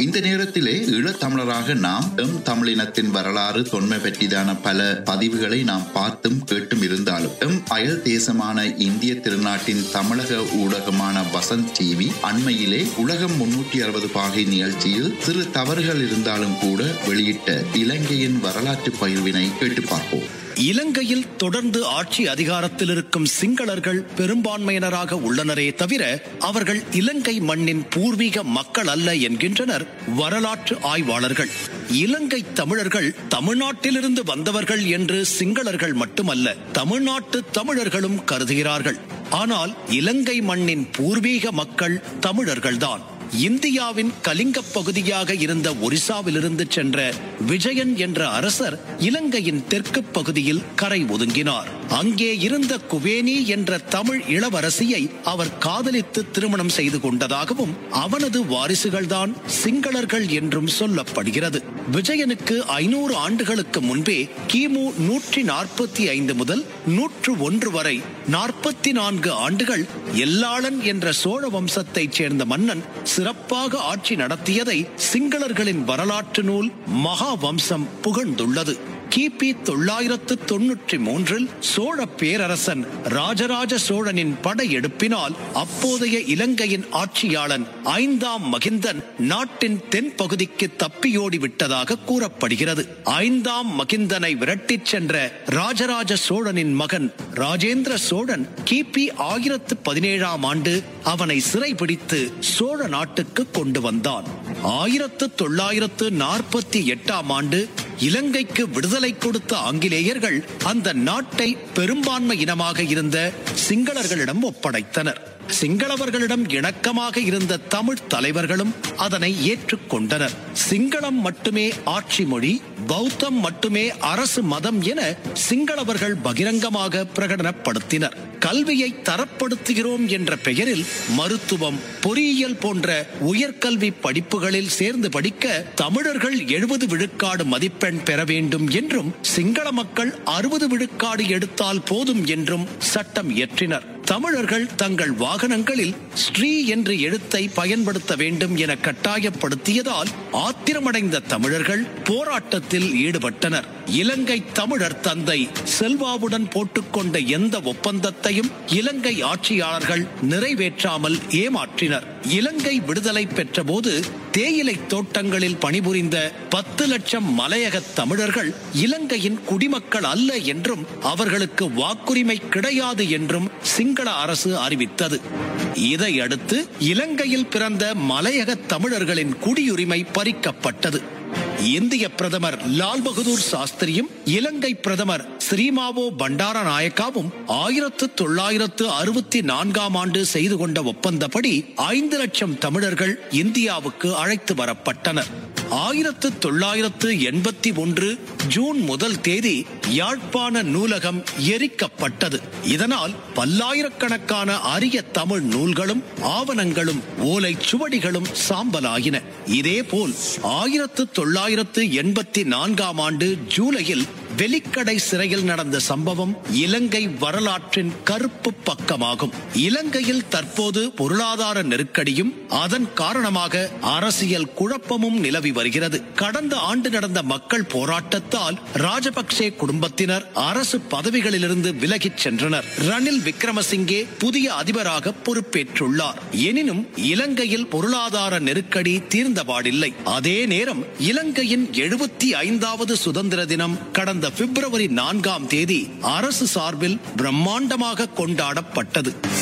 இந்த நேரத்திலே ஈழத்தமிழராக நாம் எம் தமிழினத்தின் வரலாறு தொன்மை பற்றிதான பல பதிவுகளை நாம் பார்த்தும் கேட்டும் இருந்தாலும் எம் அயல் தேசமான இந்திய திருநாட்டின் தமிழக ஊடகமான வசந்த் டிவி அண்மையிலே உலகம் முன்னூற்றி அறுபது பாகை நிகழ்ச்சியில் சிறு தவறுகள் இருந்தாலும் கூட வெளியிட்ட இலங்கையின் வரலாற்று பகிர்வினை கேட்டு பார்ப்போம் இலங்கையில் தொடர்ந்து ஆட்சி அதிகாரத்தில் இருக்கும் சிங்களர்கள் பெரும்பான்மையினராக உள்ளனரே தவிர அவர்கள் இலங்கை மண்ணின் பூர்வீக மக்கள் அல்ல என்கின்றனர் வரலாற்று ஆய்வாளர்கள் இலங்கை தமிழர்கள் தமிழ்நாட்டிலிருந்து வந்தவர்கள் என்று சிங்களர்கள் மட்டுமல்ல தமிழ்நாட்டு தமிழர்களும் கருதுகிறார்கள் ஆனால் இலங்கை மண்ணின் பூர்வீக மக்கள் தமிழர்கள்தான் இந்தியாவின் கலிங்க பகுதியாக இருந்த ஒரிசாவிலிருந்து சென்ற விஜயன் என்ற அரசர் இலங்கையின் தெற்கு பகுதியில் கரை ஒதுங்கினார் அங்கே இருந்த குவேனி என்ற தமிழ் இளவரசியை அவர் காதலித்து திருமணம் செய்து கொண்டதாகவும் அவனது வாரிசுகள்தான் சிங்களர்கள் என்றும் சொல்லப்படுகிறது விஜயனுக்கு ஐநூறு ஆண்டுகளுக்கு முன்பே கிமு நூற்றி நாற்பத்தி ஐந்து முதல் நூற்று ஒன்று வரை நாற்பத்தி நான்கு ஆண்டுகள் எல்லாளன் என்ற சோழ வம்சத்தைச் சேர்ந்த மன்னன் சிறப்பாக ஆட்சி நடத்தியதை சிங்களர்களின் வரலாற்று நூல் மகா வம்சம் புகழ்ந்துள்ளது கிபி தொள்ளாயிரத்து தொன்னூற்றி மூன்றில் சோழ பேரரசன் ராஜராஜ சோழனின் படையெடுப்பினால் அப்போதைய இலங்கையின் ஆட்சியாளன் ஐந்தாம் மகிந்தன் நாட்டின் தென் பகுதிக்கு தப்பியோடி விட்டதாக கூறப்படுகிறது ஐந்தாம் மகிந்தனை விரட்டிச் சென்ற ராஜராஜ சோழனின் மகன் ராஜேந்திர சோழன் கிபி ஆயிரத்து பதினேழாம் ஆண்டு அவனை சிறைபிடித்து சோழ நாட்டுக்கு கொண்டு வந்தான் ஆயிரத்து தொள்ளாயிரத்து நாற்பத்தி எட்டாம் ஆண்டு இலங்கைக்கு விடுதலை கொடுத்த ஆங்கிலேயர்கள் அந்த நாட்டை பெரும்பான்மை இனமாக இருந்த சிங்களர்களிடம் ஒப்படைத்தனர் சிங்களவர்களிடம் இணக்கமாக இருந்த தமிழ் தலைவர்களும் அதனை ஏற்றுக்கொண்டனர் சிங்களம் மட்டுமே ஆட்சி மொழி பௌத்தம் மட்டுமே அரசு மதம் என சிங்களவர்கள் பகிரங்கமாக பிரகடனப்படுத்தினர் கல்வியை தரப்படுத்துகிறோம் என்ற பெயரில் மருத்துவம் பொறியியல் போன்ற உயர்கல்வி படிப்புகளில் சேர்ந்து படிக்க தமிழர்கள் எழுபது விழுக்காடு மதிப்பெண் பெற வேண்டும் என்றும் சிங்கள மக்கள் அறுபது விழுக்காடு எடுத்தால் போதும் என்றும் சட்டம் இயற்றினர் தமிழர்கள் தங்கள் வாகனங்களில் ஸ்ரீ என்ற எழுத்தை பயன்படுத்த வேண்டும் என கட்டாயப்படுத்தியதால் ஆத்திரமடைந்த தமிழர்கள் போராட்டத்தில் ஈடுபட்டனர் இலங்கை தமிழர் தந்தை செல்வாவுடன் போட்டுக்கொண்ட எந்த ஒப்பந்தத்தையும் இலங்கை ஆட்சியாளர்கள் நிறைவேற்றாமல் ஏமாற்றினர் இலங்கை விடுதலை பெற்றபோது தேயிலை தோட்டங்களில் பணிபுரிந்த பத்து லட்சம் மலையக தமிழர்கள் இலங்கையின் குடிமக்கள் அல்ல என்றும் அவர்களுக்கு வாக்குரிமை கிடையாது என்றும் சிங்கள அரசு அறிவித்தது இதையடுத்து இலங்கையில் பிறந்த மலையக தமிழர்களின் குடியுரிமை பறிக்கப்பட்டது இந்திய பிரதமர் லால் பகதூர் சாஸ்திரியும் இலங்கை பிரதமர் ஸ்ரீமாவோ பண்டார நாயக்காவும் ஆயிரத்து தொள்ளாயிரத்து அறுபத்தி நான்காம் ஆண்டு செய்து கொண்ட ஒப்பந்தப்படி ஐந்து லட்சம் தமிழர்கள் இந்தியாவுக்கு அழைத்து வரப்பட்டனர் ஆயிரத்து தொள்ளாயிரத்து எண்பத்தி ஒன்று ஜூன் முதல் தேதி யாழ்ப்பாண நூலகம் எரிக்கப்பட்டது இதனால் பல்லாயிரக்கணக்கான அரிய தமிழ் நூல்களும் ஆவணங்களும் ஓலை சுவடிகளும் சாம்பலாயின இதேபோல் ஆயிரத்து தொள்ளாயிரத்து எண்பத்தி நான்காம் ஆண்டு ஜூலையில் வெலிக்கடை சிறையில் நடந்த சம்பவம் இலங்கை வரலாற்றின் கருப்பு பக்கமாகும் இலங்கையில் தற்போது பொருளாதார நெருக்கடியும் அதன் காரணமாக அரசியல் குழப்பமும் நிலவி வருகிறது கடந்த ஆண்டு நடந்த மக்கள் போராட்டத்தால் ராஜபக்சே குடும்பத்தினர் அரசு பதவிகளிலிருந்து விலகிச் சென்றனர் ரணில் விக்ரமசிங்கே புதிய அதிபராக பொறுப்பேற்றுள்ளார் எனினும் இலங்கையில் பொருளாதார நெருக்கடி தீர்ந்தபாடில்லை அதே நேரம் இலங்கையின் எழுபத்தி ஐந்தாவது சுதந்திர தினம் கடந்த பிப்ரவரி நான்காம் தேதி அரசு சார்பில் பிரம்மாண்டமாக கொண்டாடப்பட்டது